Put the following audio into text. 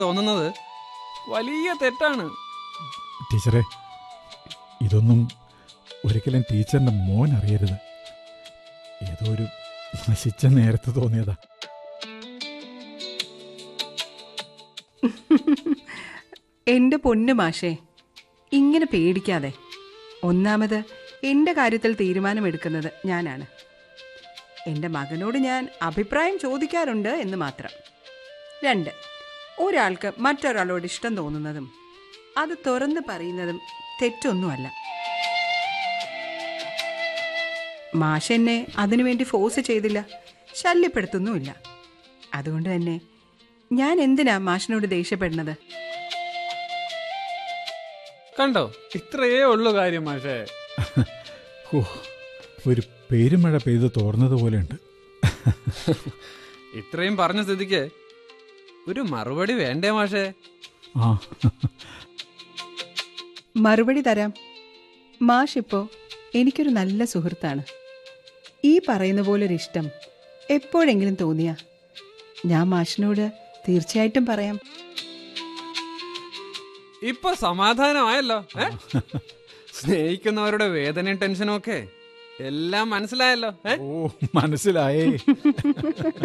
തോന്നുന്നത് വലിയ തെറ്റാണ് ടീച്ചറെ ഇതൊന്നും ഒരിക്കലും ടീച്ചറിന്റെ മോൻ അറിയരുത് ഏതോ ഒരു നശിച്ച നേരത്ത് തോന്നിയതാ എന്റെ പൊന്നു മാഷേ ഇങ്ങനെ പേടിക്കാതെ ഒന്നാമത് എന്റെ കാര്യത്തിൽ തീരുമാനമെടുക്കുന്നത് ഞാനാണ് എന്റെ മകനോട് ഞാൻ അഭിപ്രായം ചോദിക്കാറുണ്ട് എന്ന് മാത്രം രണ്ട് ഒരാൾക്ക് മറ്റൊരാളോട് ഇഷ്ടം തോന്നുന്നതും അത് തുറന്ന് പറയുന്നതും തെറ്റൊന്നുമല്ല മാഷ് എന്നെ അതിനുവേണ്ടി ഫോഴ്സ് ചെയ്തില്ല ശല്യപ്പെടുത്തുന്നുമില്ല അതുകൊണ്ട് തന്നെ ഞാൻ എന്തിനാ മാഷിനോട് ദേഷ്യപ്പെടുന്നത് കണ്ടോ ഇത്രയേ ഉള്ളൂ കാര്യം മാഷേ ഓ ഒരു പെരുമഴ പെയ്ത് തോർന്നതുപോലെയുണ്ട് ഇത്രയും പറഞ്ഞ സ്ഥിതിക്ക് ഒരു മറുപടി വേണ്ടേ മാഷേ ആ മറുപടി തരാം മാഷ് ഇപ്പോൾ എനിക്കൊരു നല്ല സുഹൃത്താണ് ഈ പറയുന്ന പോലൊരു ഇഷ്ടം എപ്പോഴെങ്കിലും തോന്നിയ ഞാൻ മാഷിനോട് തീർച്ചയായിട്ടും പറയാം ഇപ്പൊ സമാധാനമായല്ലോ ഏ? സ്നേഹിക്കുന്നവരുടെ വേദനയും ടെൻഷനും ഒക്കെ എല്ലാം മനസ്സിലായല്ലോ ഏ ഓ മനസ്സിലായേ